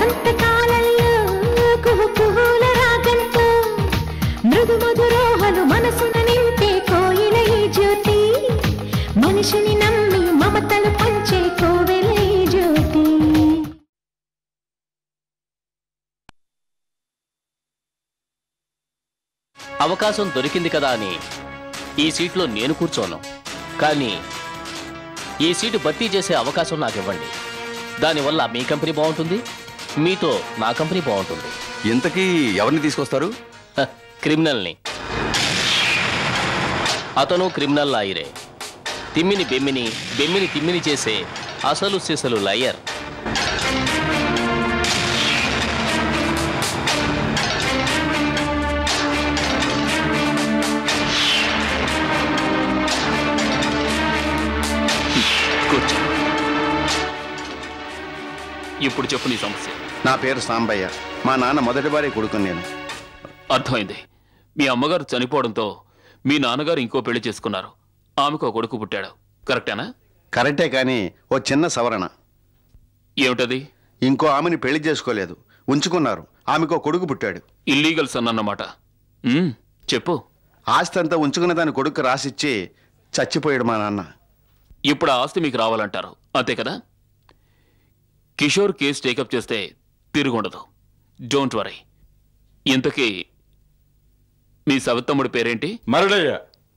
వసంత కాలంలో కుహు కుహుల రాగంతో మృదు మధురోహలు మనసున నింపే కోయిల ఈ జ్యోతి మనిషిని నమ్మి మమతలు పంచే కోవెల ఈ జ్యోతి అవకాశం దొరికింది కదా అని ఈ సీట్లో నేను కూర్చోను కానీ ఈ సీటు భర్తీ చేసే అవకాశం నాకు ఇవ్వండి దానివల్ల మీ కంపెనీ బాగుంటుంది మీతో నా కంపెనీ బాగుంటుంది ఇంతకీ ఎవరిని తీసుకొస్తారు హ, క్రిమినల్ని అతను క్రిమినల్ లాయరే తిమ్మిని బెమ్మిని బెమ్మిని తిమ్మిని చేసే అసలు సిసలు లయర్ కూర్చో ఇప్పుడు చెప్పు నీ సమస్య నా పేరు సాంబయ్య మా నాన్న మొదటి భార్య కొడుకుని నేను అర్థమైంది మీ అమ్మగారు చనిపోవడంతో మీ నాన్నగారు ఇంకో పెళ్లి చేసుకున్నారు ఆమెకు ఒక కొడుకు పుట్టాడు కరెక్టేనా కరెక్టే కానీ ఓ చిన్న సవరణ ఏమిటది ఇంకో ఆమెని పెళ్లి చేసుకోలేదు ఉంచుకున్నారు ఆమెకో కొడుకు పుట్టాడు ఇల్లీగల్ సన్ అన్నమాట ఉమ్, చెప్పు ఆస్తి అంతా ఉంచుకున్న దాని కొడుకు రాసిచ్చి చచ్చిపోయాడు మా నాన్న ఇప్పుడు ఆ ఆస్తి మీకు రావాలంటారు అంతే కదా కిషోర్ కేసు టేకప్ చేస్తే తిరుగుండదు డోంట్ వరీ ఇంతకీ మీ సవితమ్ముడి పేరేంటి మరడయ్య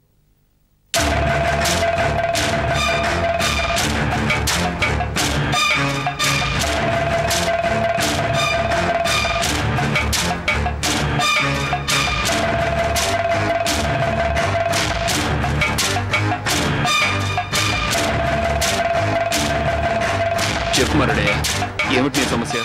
చెప్పు మరడే ఏమిటి నీ సమస్య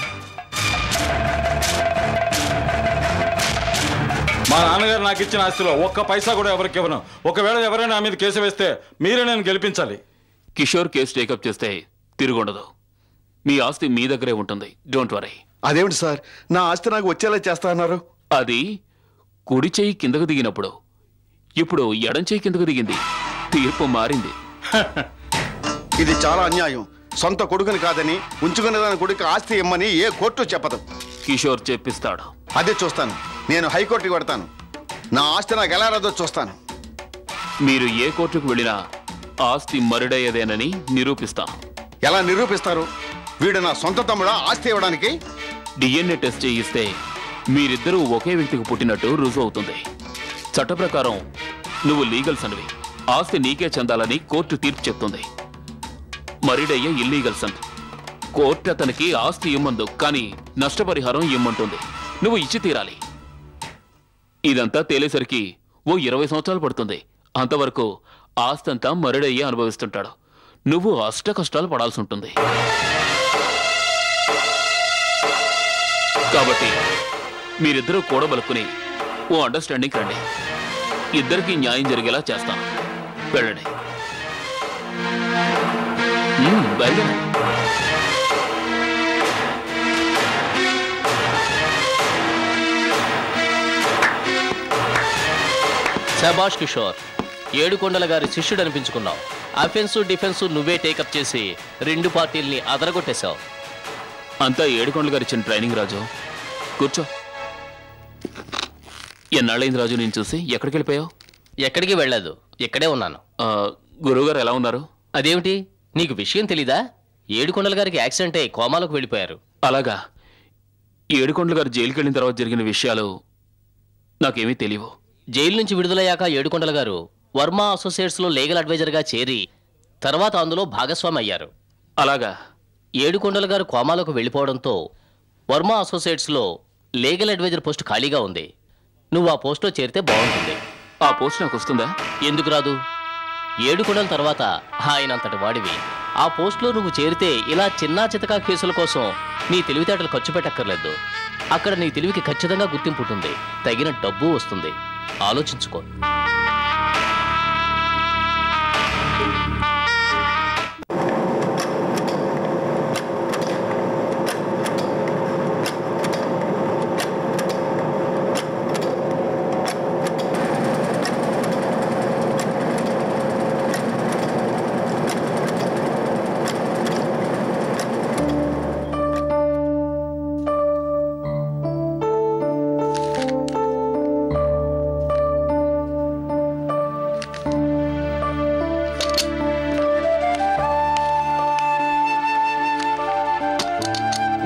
మా నాన్నగారు నాకు ఇచ్చిన ఆస్తిలో ఒక్క పైసా కూడా ఎవరికి ఇవ్వను ఒకవేళ ఎవరైనా నా మీద కేసు వేస్తే మీరే నేను గెలిపించాలి కిషోర్ కేసు టేకప్ చేస్తే తిరుగుండదు మీ ఆస్తి మీ దగ్గరే ఉంటుంది డోంట్ వరీ అదేమిటి సార్ నా ఆస్తి నాకు వచ్చేలా చేస్తా అన్నారు అది కుడి చెయ్యి కిందకు దిగినప్పుడు ఇప్పుడు ఎడం చెయ్యి కిందకు దిగింది తీర్పు మారింది ఇది చాలా అన్యాయం సొంత కొడుకుని కాదని ఉంచుకున్న దాని కొడుకు ఆస్తి ఇమ్మని ఏ కోర్టు చెప్పదు కిషోర్ చెప్పిస్తాడు అదే చూస్తాను నేను హైకోర్టుకి పెడతాను నా ఆస్తి నాకు ఎలా రాదో చూస్తాను మీరు ఏ కోర్టుకు వెళ్ళినా ఆస్తి మరుడయ్యదేనని నిరూపిస్తాం ఎలా నిరూపిస్తారు వీడు నా సొంత తమ్ముడా ఆస్తి ఇవ్వడానికి డిఎన్ఏ టెస్ట్ చేయిస్తే మీరిద్దరూ ఒకే వ్యక్తికి పుట్టినట్టు రుజువు అవుతుంది చట్ట ప్రకారం నువ్వు లీగల్స్ అనివి ఆస్తి నీకే చెందాలని కోర్టు తీర్పు చెప్తుంది మరిడయ్య ఇల్లీగల్స్ అంట కోర్టు అతనికి ఆస్తి ఇమ్మందు కానీ నష్టపరిహారం ఇమ్మంటుంది నువ్వు ఇచ్చి తీరాలి ఇదంతా తేలేసరికి ఓ ఇరవై సంవత్సరాలు పడుతుంది అంతవరకు ఆస్తి అంతా మరుడయ్య అనుభవిస్తుంటాడు నువ్వు అష్ట కష్టాలు పడాల్సి ఉంటుంది కాబట్టి మీరిద్దరూ కూడబలుకుని ఓ అండర్స్టాండింగ్ రండి ఇద్దరికి న్యాయం జరిగేలా చేస్తాను వెళ్ళండి మ్మ్, బయలుదేరండి శబాష్ కిషోర్ ఏడుకొండల గారి శిష్యుడు అనిపించుకున్నావు అఫెన్సు డిఫెన్సు నువ్వే టేకప్ చేసి రెండు పార్టీల్ని అదరగొట్టేశావు అంతా ఏడుకొండలు గారు ఇచ్చిన ట్రైనింగ్ రాజు కూర్చో ఎన్నాళ్ళైంది రాజు నేను చూసి ఎక్కడికి వెళ్ళిపోయావు ఎక్కడికి వెళ్ళలేదు ఇక్కడే ఉన్నాను ఆ, గురువుగారు ఎలా ఉన్నారు అదేమిటి నీకు విషయం తెలీదా ఏడుకొండల గారికి యాక్సిడెంట్ అయి కోమాలోకి వెళ్ళిపోయారు అలాగా ఏడుకొండలు గారు జైలుకి వెళ్ళిన తర్వాత జరిగిన విషయాలు నాకేమీ తెలియవు జైలు నుంచి విడుదలయ్యాక ఏడుకొండల గారు వర్మ అసోసియేట్స్లో లీగల్ అడ్వైజర్గా చేరి తర్వాత అందులో భాగస్వామి అయ్యారు అలాగా ఏడుకొండల గారు కోమాలోకి వెళ్ళిపోవడంతో వర్మ అసోసియేట్స్లో లీగల్ అడ్వైజర్ పోస్ట్ ఖాళీగా ఉంది నువ్వు ఆ పోస్ట్లో చేరితే బాగుంటుంది ఆ పోస్ట్ నాకు వస్తుందా ఎందుకు రాదు ఏడు కొండల తర్వాత ఆయన అంతటి వాడివి ఆ పోస్ట్లో నువ్వు చేరితే ఇలా చిన్నా చితకా కేసుల కోసం నీ తెలివితేటలు ఖర్చు పెట్టక్కర్లేదు అక్కడ నీ తెలివికి ఖచ్చితంగా గుర్తింపు ఉంటుంది తగిన డబ్బు వస్తుంది ఆలోచించుకో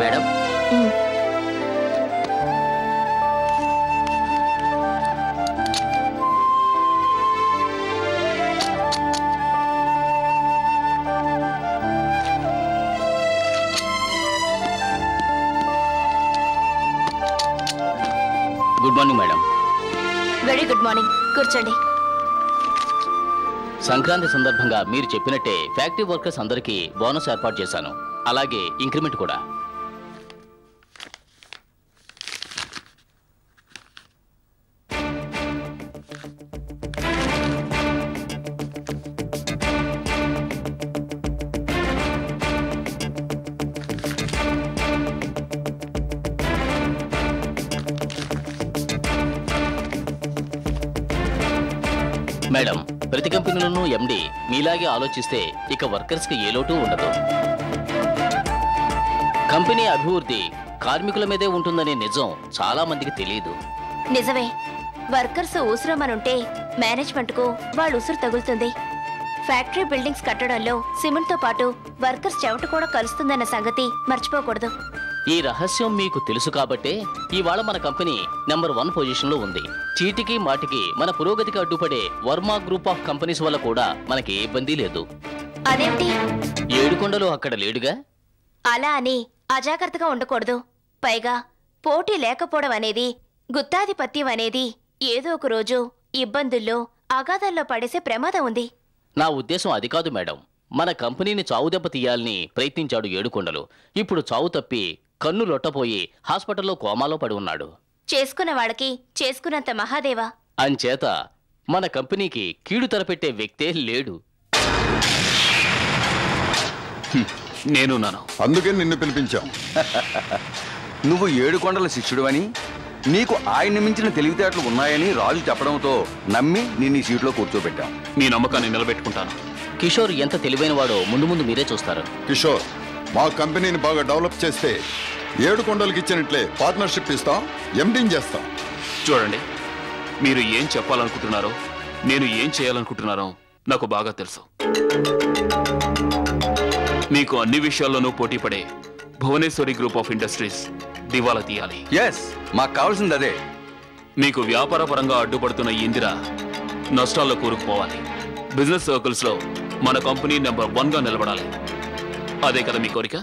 madam good morning madam very good morning కూర్చోండి సంక్రాంతి సందర్భంగా మీరు చెప్పినట్టే ఫ్యాక్టరీ వర్కర్స్ అందరికీ బోనస్ ఏర్పాటు చేశాను అలాగే ఇంక్రిమెంట్ కూడా మేడం ప్రతి కంపెనీలోనూ ఎండి మీలాగే ఆలోచిస్తే ఇక వర్కర్స్ కి ఏ లోటు ఉండదు కంపెనీ అభివృద్ధి కార్మికుల మీదే ఉంటుందనే నిజం చాలా మందికి తెలియదు నిజమే వర్కర్స్ ఉసురమనుంటే మేనేజ్మెంట్ కు వాళ్ళ ఉసురు తగులుతుంది ఫ్యాక్టరీ బిల్డింగ్స్ కట్టడంలో సిమెంట్ తో పాటు వర్కర్స్ చెవట కూడా కలుస్తుందన్న సంగతి మర్చిపోకూడదు ఈ రహస్యం మీకు తెలుసు కాబట్టే ఇవాళ మన కంపెనీ నెంబర్ వన్ పొజిషన్ లో ఉంది చీటికి మాటికి మన పురోగతికి అడ్డుపడే వర్మా గ్రూప్ ఆఫ్ కంపెనీస్ వల్ల కూడా మనకి ఏ ఇబ్బంది లేదు అదేమిటి ఏడుకొండలు అక్కడ లేడుగా అలా అని అజాగ్రత్తగా ఉండకూడదు పైగా పోటీ లేకపోవడం అనేది గుత్తాధిపత్యం అనేది ఏదో ఒక రోజు ఇబ్బందుల్లో అగాధాల్లో పడేసే ప్రమాదం ఉంది నా ఉద్దేశం అది కాదు మేడం మన కంపెనీని చావు దెబ్బ తీయాలని ప్రయత్నించాడు ఏడుకొండలు ఇప్పుడు చావు తప్పి కన్ను లొట్టపోయి హాస్పిటల్లో కోమాలో పడి ఉన్నాడు చేసుకున్న వాళ్ళకి చేసుకున్నంత మహాదేవా అంచేత మన కంపెనీకి కీడు తలపెట్టే వ్యక్తే లేడు నేనున్నాను అందుకే నిన్ను పిలిపించాం నువ్వు ఏడు కొండల శిష్యుడు అని నీకు ఆయన మించిన తెలివితేటలు ఉన్నాయని రాజు చెప్పడంతో నమ్మి నిన్ను ఈ సీట్లో కూర్చోబెట్టాం మీ నమ్మకాన్ని నిలబెట్టుకుంటాను కిషోర్ ఎంత తెలివైనవాడో ముందు ముందు మీరే చూస్తారు కిషోర్ మా కంపెనీని బాగా డెవలప్ చేస్తే ఏడు కొండలకి ఇచ్చినట్లే పార్ట్నర్షిప్ ఇస్తాం ఎండింగ్ చేస్తాం చూడండి మీరు ఏం చెప్పాలనుకుంటున్నారో నేను ఏం చేయాలనుకుంటున్నానో నాకు బాగా తెలుసు మీకు అన్ని విషయాల్లోనూ పోటీ పడే భువనేశ్వరి గ్రూప్ ఆఫ్ ఇండస్ట్రీస్ దివాలా తీయాలి ఎస్ మాకు కావాల్సింది అదే మీకు వ్యాపార పరంగా అడ్డుపడుతున్న ఈ ఇందిర నష్టాల్లో కూరుకుపోవాలి బిజినెస్ సర్కిల్స్ లో మన కంపెనీ నెంబర్ వన్ గా నిలబడాలి అదే కదా మీ కోరిక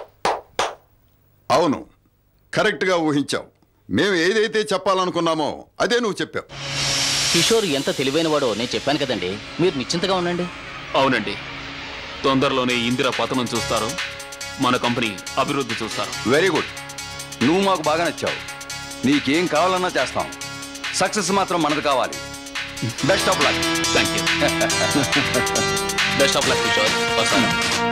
అవును కరెక్ట్గా ఊహించావు మేము ఏదైతే చెప్పాలనుకున్నామో అదే నువ్వు చెప్పావు కిషోర్ ఎంత తెలివైనవాడో నేను చెప్పాను కదండి మీరు నిశ్చింతగా ఉండండి అవునండి తొందరలోనే ఇందిర పతనం చూస్తారు మన కంపెనీ అభివృద్ధి చూస్తారు వెరీ గుడ్ నువ్వు మాకు బాగా నచ్చావు నీకేం కావాలన్నా చేస్తాం సక్సెస్ మాత్రం మనది కావాలి best of luck thank you best of luck Kishore వస్తాను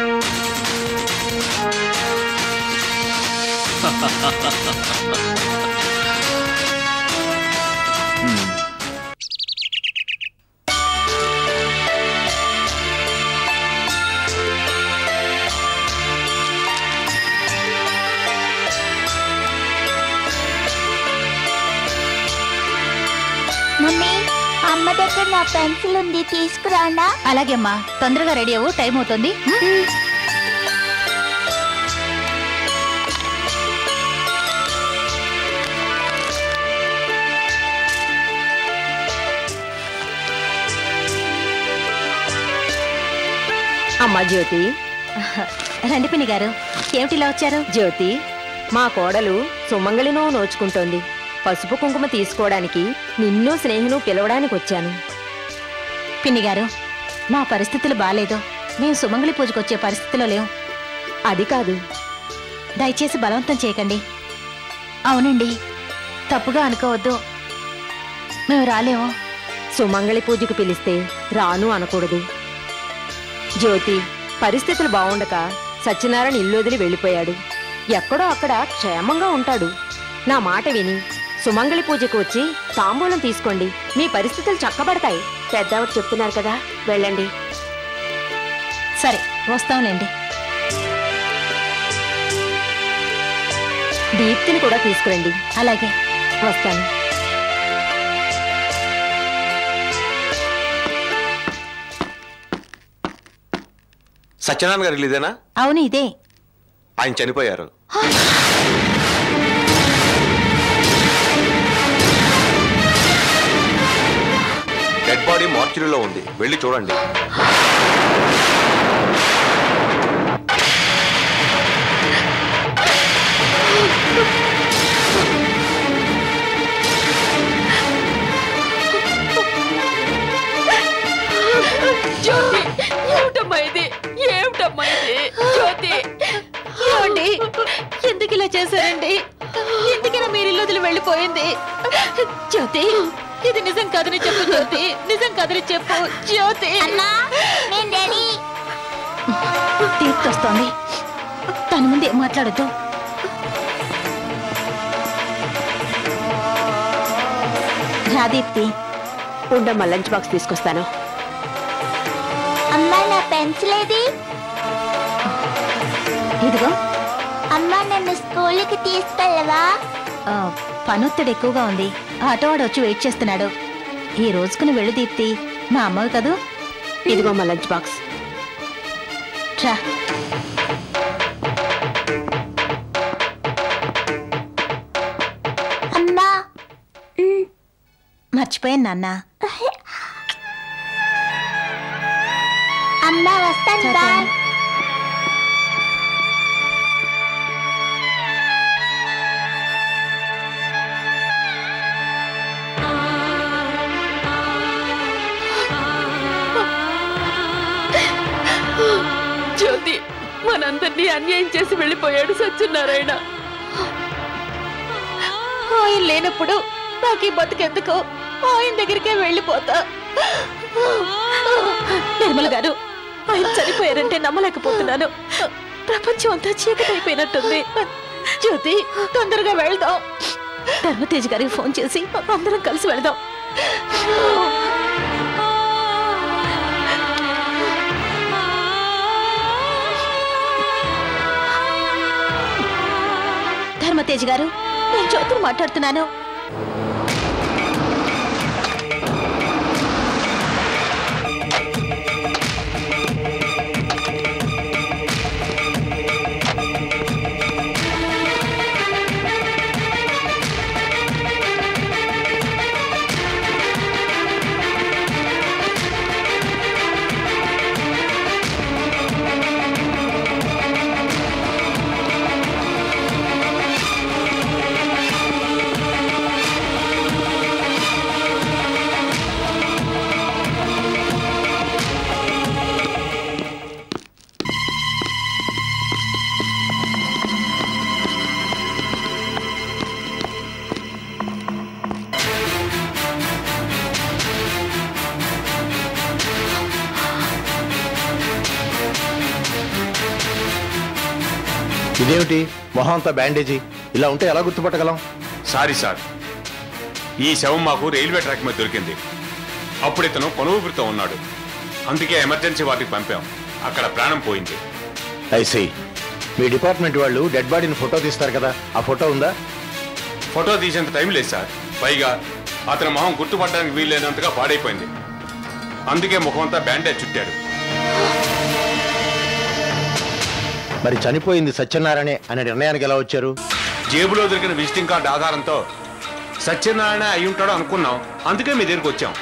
మమ్మీ అమ్మ దగ్గర నా పెన్సిల్ ఉంది తీసుకురానా అలాగే అమ్మా తొందరగా రెడీ అవ్వు టైం అవుతుంది అమ్మా జ్యోతి రండి పిన్ని గారు ఏమిటి ఇలా వచ్చారు జ్యోతి మా కోడలు సుమంగళినో నోచుకుంటోంది పసుపు కుంకుమ తీసుకోవడానికి నిన్ను స్నేహిను పిలవడానికి వచ్చాను పిన్ని గారు మా పరిస్థితులు బాగాలేదు మేము సుమంగళి పూజకు వచ్చే పరిస్థితిలో లేం అది కాదు దయచేసి బలవంతం చేయకండి అవునండి తప్పుగా అనుకోవద్దు మేము రాలేము సుమంగళి పూజకు పిలిస్తే రాను అనకూడదు జ్యోతి పరిస్థితులు బాగుండక సత్యనారాయణ ఇల్లు వదిలి వెళ్ళిపోయాడు ఎక్కడో అక్కడ క్షేమంగా ఉంటాడు నా మాట విని సుమంగళి పూజకు వచ్చి తాంబూలం తీసుకోండి మీ పరిస్థితులు చక్కబడతాయి పెద్దవాడు చెప్తున్నారు కదా వెళ్ళండి సరే వస్తాంలేండి దీప్తిని కూడా తీసుకురండి అలాగే వస్తాను సత్యనారాయణ గారు ఇదేనా అవును ఇదే ఆయన చనిపోయారు మార్చిలో ఉంది వెళ్ళి చూడండి జ్యోతి ఏమిటమ్మా ఇది ఏమిటమ్మా ఇది జ్యోతి ఏమండి ఎందుకు ఇలా చేశారండి ఎందుకైనా మీరు ఇల్లు వదిలి వెళ్ళిపోయింది జ్యోతి ఇది నిజం కాదని చెప్పు జ్యోతి నిజం కాదని చెప్పు జ్యోతి నేను రెడీ తీర్తొస్తోంది తన ముందు ఏం మాట్లాడద్దు రాదీప్తి ఉండమ్మా లంచ్ బాక్స్ తీసుకొస్తాను అమ్మా నా పెన్సిల్ ఏది ఇదిగో అమ్మా నన్ను స్కూల్కి తీసుకెళ్ళవా ఆ, పనొత్తిడి ఎక్కువగా ఉంది ఆటోవాడు వచ్చి వెయిట్ చేస్తున్నాడు ఈ రోజుకుని వెళ్ళు దీప్తి మా అమ్మవి కదూ ఇదిగో మా లంచ్ బాక్స్ రా అమ్మా మర్చిపోయాను నాన్న అమ్మా వస్తాను బాయ్ జ్యోతి మనందరినీ అన్యాయం చేసి వెళ్ళిపోయాడు సత్యనారాయణ ఆయన లేనప్పుడు నాకు ఈ బతుకెందుకు ఆయన దగ్గరికే వెళ్ళిపోతా నిర్మల గారు ఆయన చనిపోయారంటే నమ్మలేకపోతున్నాను ప్రపంచం అంతా చీకటైపోయినట్టుంది జ్యోతి తొందరగా వెళ్దాం ధర్మతేజ్ గారికి ఫోన్ చేసి అందరం కలిసి వెళ్దాం ధర్మతేజ్ గారు నేను జ్యోతిని మాట్లాడుతున్నాను ఇదేమిటి మొహం అంతా బ్యాండేజీ ఇలా ఉంటే ఎలా గుర్తుపట్టగలం సారీ సార్ ఈ శవం మాకు రైల్వే ట్రాక్ మీద దొరికింది అప్పుడు ఇతను కొనుగురితో ఉన్నాడు అందుకే ఎమర్జెన్సీ వార్డుకి పంపాం అక్కడ ప్రాణం పోయింది ఐసీ మీ డిపార్ట్మెంట్ వాళ్ళు డెడ్ బాడీని ఫోటో తీస్తారు కదా ఆ ఫోటో ఉందా ఫోటో తీసేంత టైం లేదు సార్ పైగా అతని మొహం గుర్తుపట్టడానికి వీల్లేనంతగా పాడైపోయింది అందుకే ముఖం అంతా బ్యాండేజ్ చుట్టాడు మరి చనిపోయింది సత్యనారాయణే అనే నిర్ణయానికి ఎలా వచ్చారు జేబులో దొరికిన విజిటింగ్ కార్డు ఆధారంతో సత్యనారాయణ అయి ఉంటాడో అనుకున్నాం అందుకే మీ దగ్గరికి వచ్చాం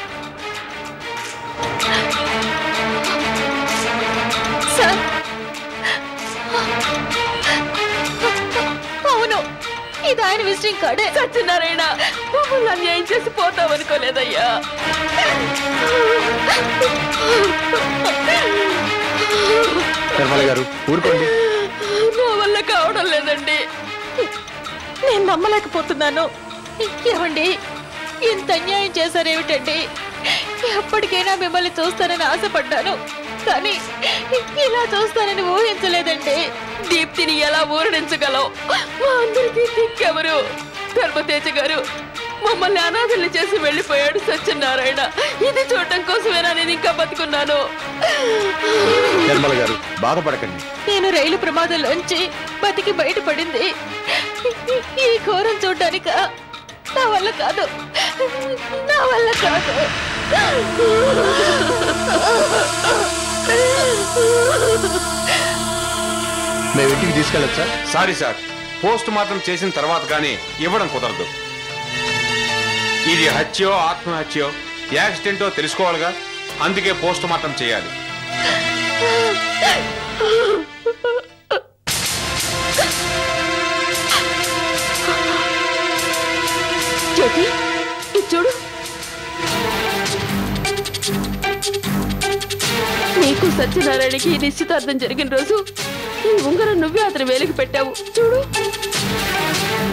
సార్ అవును ఇది ఆయన విజిటింగ్ కార్డే సత్యనారాయణ మమ్మల్ని అన్యాయం చేసి పోతామనుకోలేదయ్యా నిర్మల గారు ఊరుకోండి నా వల్ల కావడం లేదండి నేను నమ్మలేకపోతున్నాను ఏమండి ఇంత అన్యాయం చేశారేమిటండి ఎప్పటికైనా మిమ్మల్ని చూస్తానని ఆశపడ్డాను కానీ ఇలా చూస్తానని ఊహించలేదండి దీప్తిని ఎలా ఊరడించగలవు మా అందరికీ దిక్కెవరు ధర్మతేజ గారు మమ్మల్ని అనాథల్ని చేసి వెళ్ళిపోయాడు సత్యనారాయణ ఇది చూడటం కోసమేనా నేను ఇంకా బతుకున్నాను నిర్మల గారు బాధపడకండి నేను రైలు ప్రమాదంలోంచి బతికి బయటపడింది ఈ ఘోరం చూడటానిక నా వల్ల కాదు నా వల్ల కాదు మేము ఇంటికి తీసుకెళ్ళొచ్చా సారీ సార్ పోస్ట్ మార్టం చేసిన తర్వాత కానీ ఇవ్వడం కుదరదు ఇది హత్యో ఆత్మహత్యో యాక్సిడెంటో తెలుసుకోవాలిగా అందుకే పోస్ట్ మార్టం చేయాలి జ్యోతి ఇది చూడు నీకు సత్యనారాయణకి ఈ నిశ్చితార్థం జరిగిన రోజు ఈ ఉంగరం నువ్వే అతని వేలికి పెట్టావు చూడు